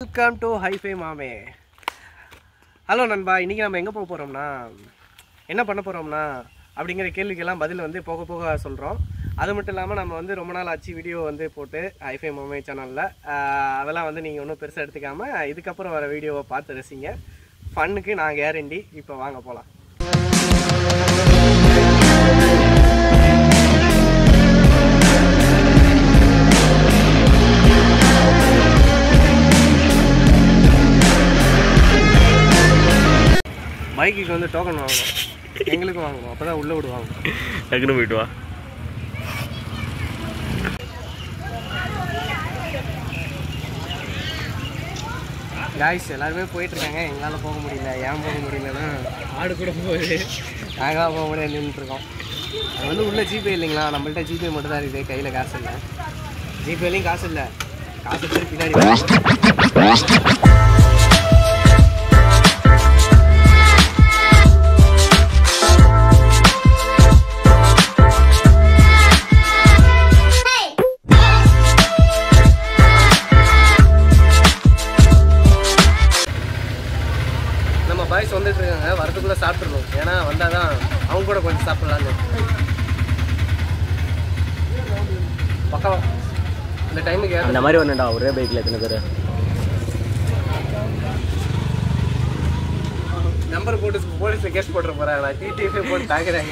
Welcome to hifi மாமே hello நண்பா இன்றைக்கி நம்ம எங்கே போக போகிறோம்னா என்ன பண்ண போகிறோம்னா அப்படிங்கிற கேள்விக்கெல்லாம் பதில் வந்து போக போக சொல்கிறோம் அது மட்டும் இல்லாமல் நம்ம வந்து ரொம்ப நாள் ஆச்சு வீடியோ வந்து போட்டு ஹைஃபை மாமே சேனலில் அதெல்லாம் வந்து நீங்கள் ஒன்றும் பெருசாக எடுத்துக்காமல் இதுக்கப்புறம் வர வீடியோவை பார்த்து ரசிங்க ஃபன்னுக்கு நான் கேரண்டி இப்போ வாங்க போகலாம் பைக்குக்கு வந்து டோக்கன் வாங்கணும் எங்களுக்கும் வாங்கணும் அப்போ தான் உள்ளே விடுவாங்க டக்குன்னு போயிட்டு வா காய்ஸ் எல்லாருமே போயிட்டு இருக்காங்க எங்களால் போக முடியல ஏன் போக முடியலன்னா ஆடு கூட போகுது நாங்களாக போக முடியாது நின்றுட்டுருக்கோம் அது வந்து உள்ள ஜிபே இல்லைங்களா நம்மள்ட்ட ஜிபே மட்டும் தான் இருக்குது கையில் காசு இல்லை ஜிபேலையும் காசு இல்லை காசு எடுத்து பின்னாடி வாங்க. நம்ம பாய்ஸ் வந்துட்டு இருக்காங்க வரதுக்குள்ளே சாப்பிட்ருணும் ஏன்னா வந்தால் தான் அவங்க கூட கொஞ்சம் சாப்பிட்லான்னு பக்கம் இந்த டைமுக்கு அந்த மாதிரி ஒன்றுடா ஒரே பைக்கில் எத்தனை பேர் நம்பர் போட்டு போலீஸில் கேஸ் போட்டுற போகிறாங்க நான் டிடிஎஃபே போட்டு தாக்குறாங்க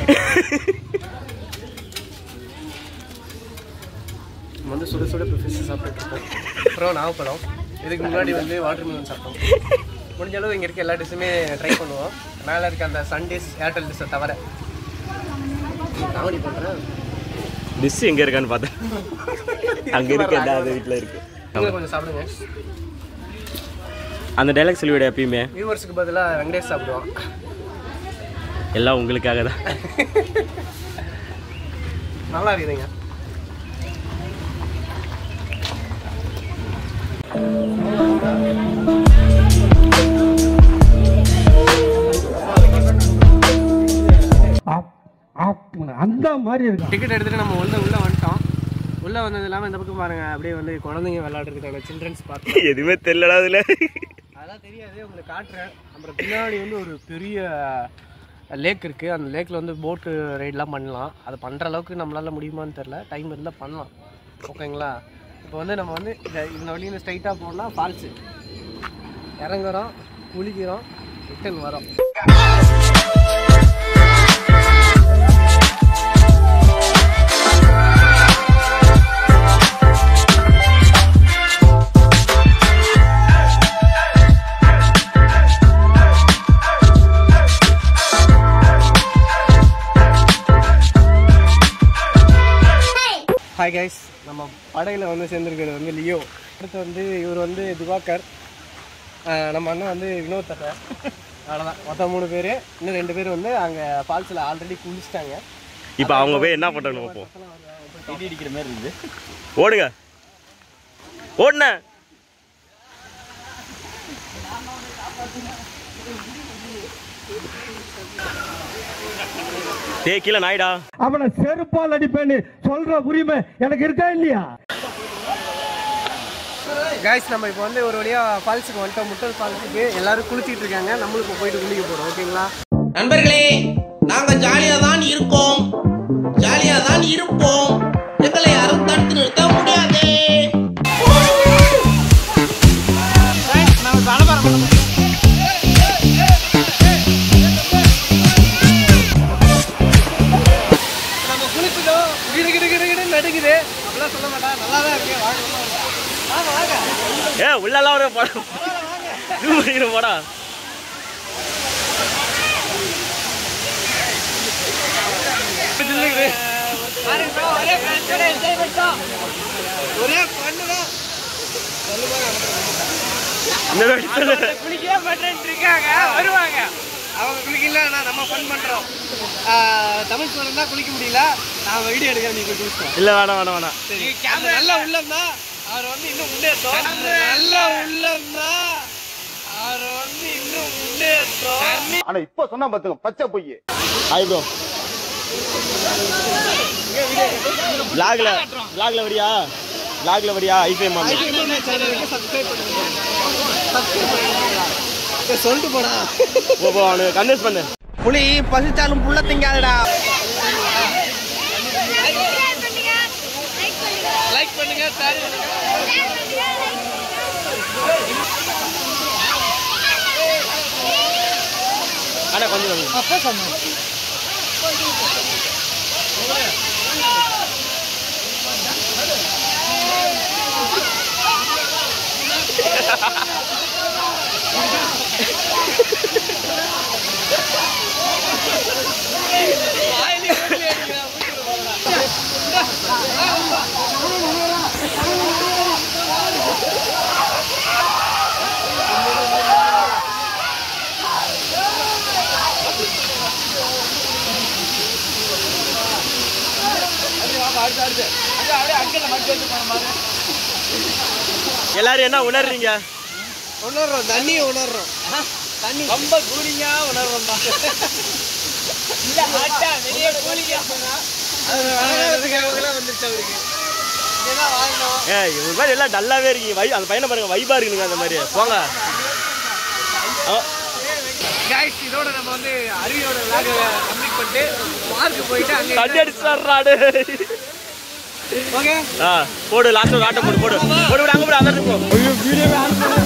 நம்ம வந்து சுட சுட இப்போ ஃபிஷ் சாப்பிட்டுருக்கோம் அப்புறம் நாகப்பழம் இதுக்கு முன்னாடி வந்து வாட்டர் மிலன் சாப்பிட்டோம் முடிஞ்ச அளவு இங்கே இருக்க எல்லா டிஷ்ஷுமே ட்ரை பண்ணுவோம் மேலே இருக்க அந்த சன் டிஷ் ஏர்டெல் டிஷ்ஷை தவிர காமெடி பண்ணுறேன் டிஷ் எங்கே இருக்கான்னு பார்த்தேன் அங்கே இருக்கு அது வீட்டில் இருக்கு நீங்களும் கொஞ்சம் சாப்பிடுங்க அந்த டைலாக் சொல்லிவிட எப்பயுமே வியூவர்ஸுக்கு பதிலாக வெங்கடேஷ் சாப்பிடுவோம் எல்லாம் உங்களுக்காக தான் நல்லா இருக்குதுங்க அப்- அப்- அந்த மாதிரி இருக்கும் டிக்கெட் எடுத்துட்டு நம்ம உள்ள உள்ள வந்துட்டோம் உள்ள வந்தது இல்லாமல் இந்த பக்கம் பாருங்க அப்படியே வந்து குழந்தைங்க விளையாடுறதுக்கான சில்ட்ரன்ஸ் பார்க் எதுவுமே தெரியலடா அதில் அதெல்லாம் தெரியாது உங்களுக்கு காட்டுறேன் அப்புறம் பின்னாடி வந்து ஒரு பெரிய லேக் இருக்குது அந்த லேக்கில் வந்து போட்டு ரைட்லாம் பண்ணலாம் அது பண்ணுற அளவுக்கு நம்மளால் முடியுமான்னு தெரில டைம் இருந்தால் பண்ணலாம் ஓகேங்களா இப்போ வந்து நம்ம வந்து இந்த இந்த வழியில் ஸ்ட்ரைட்டாக போனால் ஃபால்ஸு இறங்குறோம் குளிக்கிறோம் ரிட்டன் வரோம் ஹாய் கைஸ் நம்ம படையில் வந்து சேர்ந்துருக்கிறது வந்து லியோ அடுத்து வந்து இவர் வந்து திவாகர் ஆஹ் நம்ம அண்ணன் வந்து வினோத் தட்டை அவ்வளோதான் மொத்தம் மூணு பேர் இன்னும் ரெண்டு பேர் வந்து அங்கே ஃபால்ஸில் ஆல்ரெடி குளிச்சிட்டாங்க இப்போ அவங்க போய் என்ன பண்ணுறாங்க பார்ப்போம் இடி அடிக்கிற மாதிரி இருக்குது ஓடுங்க ஓடுன டேய் கீழே நாய்டா அவனை செருப்பால் அடிப்பேன்னு சொல்ற உரிமை எனக்கு இருக்கா இல்லையா கைஸ் நம்ம இப்போ வந்து ஒரு வழியாக ஃபால்ஸுக்கு வந்துட்டோம் முட்டல் ஃபால்ஸுக்கு எல்லாரும் குளிச்சிட்டு இருக்காங்க நம்மளும் இப்போ போயிட்டு குளிக்க போகிறோம் ஓகேங்களா நண்பர்களே நாங்க ஜாலியா தான் இருக்கோம் ஜாலியா தான் இருப்போம் எங்களை யாரும் தடுத்து நிறுத்த முடியாது நம்ம குளிச்சிட்டோம் கிடு கிடு கிடு கிடு நடுங்குது அப்படிலாம் சொல்ல மாட்டேன் நல்லா தான் இருக்கு வாங்க வாங்க வாங்க ஏ உள்ளெல்லாம் ஒரு படம் இது பண்ணிக்கிற போடா ஜில்லுக்குது. ஒரே பண்ணுதான் இந்த வாட்டி சொல்லு. குளிக்கவே மாட்டேன்ட்டு இருக்காங்க வருவாங்க அவங்க குளிக்கல நான் நம்ம ஃபன் பண்றோம் தமிழ் சொல்லுங்க தான் குளிக்க முடியல நான் வீடியோ எடுக்கிறேன் நீங்க குளிச்சோம் இல்ல வேணாம் வேணாம் வேணாம் சரி அந்த நல்ல உள்ளம் தான் அவர் வந்து இன்னும் முன்னேற்றோம் அந்த நல்ல உள்ளம் தான் அவர் வந்து இன்னும் முன்னேற்றோம் ஆனா இப்ப சொன்னா பாத்துங்க பச்சை பொய் ஹாய் ப்ரோ vlogல vlogல வரியா vlogல வரியா ஐஃபை மாமி சேனலுக்கு சப்ஸ்கிரைப் பண்ணுங்க சொல்லிட்டு போடா போ போ அவனுக்கு கன்வின்ஸ் பண்ணு புலி பசிச்சாலும் புள்ள திங்காதடா லைக் பண்ணுங்க ஷேர் பண்ணுங்க அண்ணா கொஞ்சம் கொஞ்சம். எல்லாரும் என்ன உணர்றீங்க உணர்றோம் தண்ணியை உணர்றோம் தண்ணி ரொம்ப கூலிங்கா உணர்றோம் தான் வெளியே கூலிங்கா வந்துருச்சு அவருக்கு இதெல்லாம் வாங்கணும் ஏய் ஒரு மாதிரி எல்லாம் டல்லாவே இருக்கீங்க வை அந்த பையனை பாருங்க வைபா இருக்குங்க அந்த மாதிரி போங்க அவன் கைஸ் இதோட நம்ம வந்து அருவியோட விளாக கம்ப்ளீட் பண்ணிட்டு பார்க்கு போயிட்டு தண்ணி அங்கே அடிச்சாடு ஓகே ஆ போடு லாஸ்ட் ஒரு ஆட்டம் போடு போடு போடு போடு அங்க போடு அந்த இடத்துக்கு போ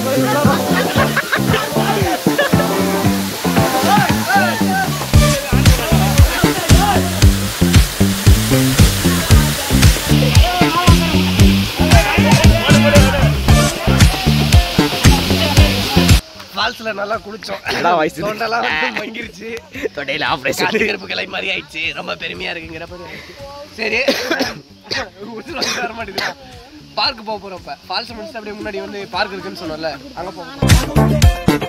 ஃபால்ஸ்ல நல்லா குளிச்சோம் நல்லா வயசு. தொண்டெல்லாம் வந்து மங்கிருச்சு தொடையில ஆப்ரேஷன் காட்டுக்கருப்பு கிளை மாதிரி ஆயிடுச்சு ரொம்ப பெருமையா இருக்குங்கிற மாதிரி ஆயிடுச்சு சரி உசுறு வந்து வர மாட்டேங்குது பார்க் போக போறோம் இப்ப ஃபால்ஸ் முடிச்சுட்டு அப்படியே முன்னாடி வந்து பார்க் இருக்குன்னு சொன்னோம்ல அங்க போவோம்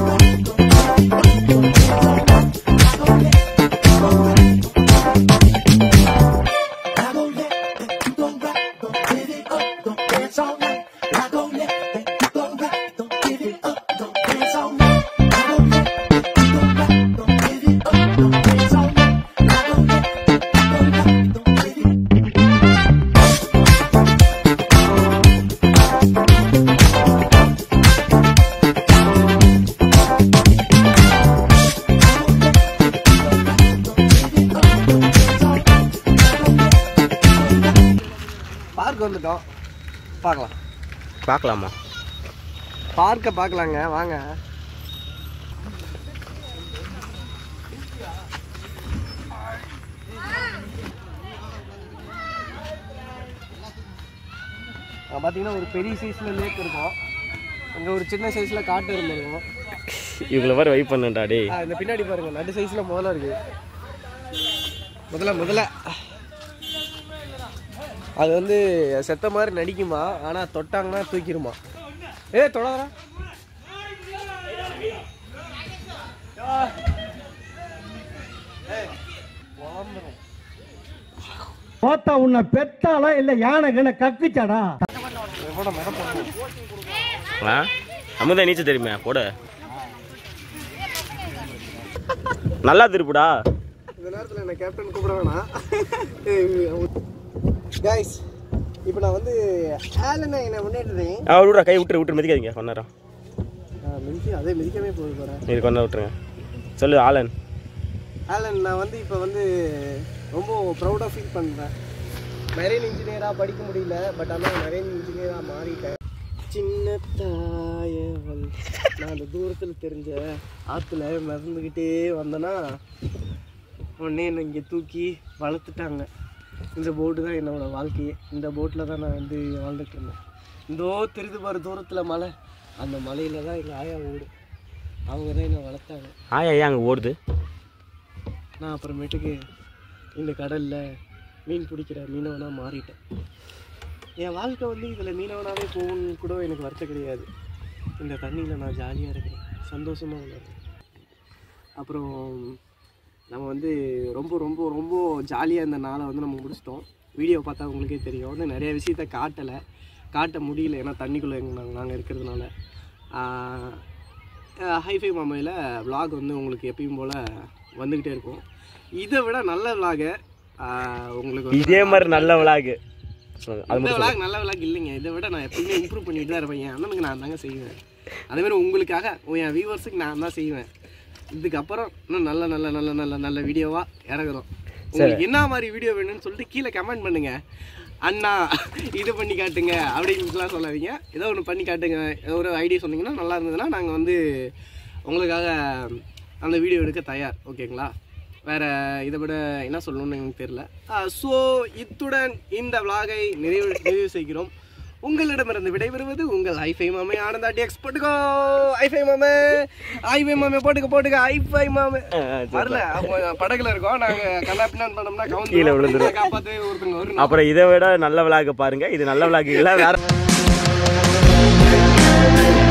பார்க் வந்துட்டோம் பார்க்கலாம் பார்க்கலாமா பார்க்கை பார்க்கலாங்க வாங்க அங்க பார்த்தீங்கன்னா ஒரு பெரிய சைஸில் லேக் இருக்கும் அங்கே ஒரு சின்ன சைஸில் காட்டு இருந்திருக்கும் இவங்கள மாதிரி வைப் பண்ணுடா டேய் ஆ, இந்த பின்னாடி பாருங்க நடு சைஸில் முதல்ல இருக்கு முதல்ல முதல்ல அது வந்து செத்த மாதிரி நடிக்குமா ஆனால் தொட்டாங்கன்னா தூக்கிடுமா ஏ தொடாதடா போத்தா உன்னை பெத்தாளா இல்ல யானை கண்ண கக்குச்சாடா ஆ அமுதா நீச்சல் தெரியுமே போடு நல்லா திருப்புடா இந்த நேரத்தில் என்ன கேப்டன் கூப்பிட வேணாம் கைஸ் இப்போ நான் வந்து ஆலனை என்னை முன்னேற்றுறேன் ஆ விட்றா கை விட்டுரு விட்டுரு மிதிக்காதீங்க கொஞ்ச நேரம் மிதிக்க அதே மிதிக்கவே போகுது போகிறேன் இது கொஞ்ச நேரம் விட்டுருங்க சொல்லு ஆலன் ஆலன் நான் வந்து இப்போ வந்து ரொம்ப ப்ரௌடாக ஃபீல் பண்ணுறேன் மெரைன் இன்ஜினியராக படிக்க முடியல பட் ஆனால் மெரைன் இன்ஜினியராக மாறிட்டேன் சின்ன தாயவள் நான் அந்த தூரத்தில் தெரிஞ்ச ஆற்றுல மிதந்துக்கிட்டே வந்தேன்னா உடனே என்னை இங்கே தூக்கி வளர்த்துட்டாங்க இந்த போட்டு தான் என்னோட வாழ்க்கையே இந்த போட்டில் தான் நான் வந்து வாழ்ந்துட்டு இருந்தேன் இந்தோ தெரிது பாரு தூரத்தில் மலை அந்த மலையில தான் எங்கள் ஆயா ஊடு அவங்க தான் என்னை வளர்த்தாங்க ஆயா ஏன் அங்கே ஓடுது நான் அப்புறமேட்டுக்கு இந்த கடலில் மீன் பிடிக்கிற மீனவனாக மாறிட்டேன் என் வாழ்க்கை வந்து இதில் மீனவனாகவே போகணும்னு கூட எனக்கு வருத்தம் கிடையாது இந்த தண்ணியில் நான் ஜாலியாக இருக்கிறேன் சந்தோஷமாக உணர்றேன் அப்புறம் நம்ம வந்து ரொம்ப ரொம்ப ரொம்ப ஜாலியாக இந்த நாளை வந்து நம்ம முடிச்சிட்டோம் வீடியோ பார்த்தா உங்களுக்கே தெரியும் வந்து நிறைய விஷயத்த காட்டலை காட்ட முடியல ஏன்னா தண்ணிக்குள்ளே நாங்கள் நாங்கள் இருக்கிறதுனால ஹைஃபை மாமையில் vlog வந்து உங்களுக்கு எப்பயும் போல் வந்துக்கிட்டே இருக்கும் இதை விட நல்ல விலாக உங்களுக்கு வந்து இதே மாதிரி நல்ல விளாகு சொல்லுங்க அது இந்த மட்டும் விலாக் நல்ல விலாக் இல்லைங்க இதை விட நான் எப்பயுமே இம்ப்ரூவ் பண்ணிட்டு தான் இருப்பேன் என் அண்ணனுக்கு நான் தாங்க செய்வேன் அதே மாதிரி உங்களுக்காக என் வியூவர்ஸுக்கு நான் தான் செய்வேன் இதுக்கப்புறம் இன்னும் நல்ல நல்ல நல்ல நல்ல நல்ல வீடியோவாக இறங்குறோம் உங்களுக்கு என்ன மாதிரி வீடியோ வேணும்னு சொல்லிட்டு கீழே கமெண்ட் பண்ணுங்க அண்ணா இது பண்ணி காட்டுங்க அப்படின்ட்டுலாம் சொல்லாதீங்க ஏதோ ஒன்று பண்ணி காட்டுங்க ஏதோ ஒரு ஐடியா சொன்னீங்கன்னா நல்லா இருந்ததுன்னா நாங்கள் வந்து உங்களுக்காக அந்த வீடியோ எடுக்க தயார் ஓகேங்களா வேற இதை விட என்ன சொல்லணும்னு எனக்கு தெரியல ஸோ இத்துடன் இந்த விலாகை நிறைவு நிறைவு செய்கிறோம் உங்களிடமிருந்து விடைபெறுவது உங்கள் ஐஃபை மாமே ஆனந்தாட்டி எக்ஸ் போட்டுக்கோ ஐஃபை மாமே ஐஃபை மாமே போட்டுக்க போட்டுக்க ஐஃபை மாமே வரல அவங்க படகுல இருக்கோம் நாங்க கண்ணாப்பினான் பண்ணோம்னா கீழே கவுந்து விழுந்துரும். காப்பாத்து ஒருத்தங்க வரும் அப்புறம் இதை விட நல்ல விளாக் பாருங்க இது நல்ல விளாக் இல்லை வேற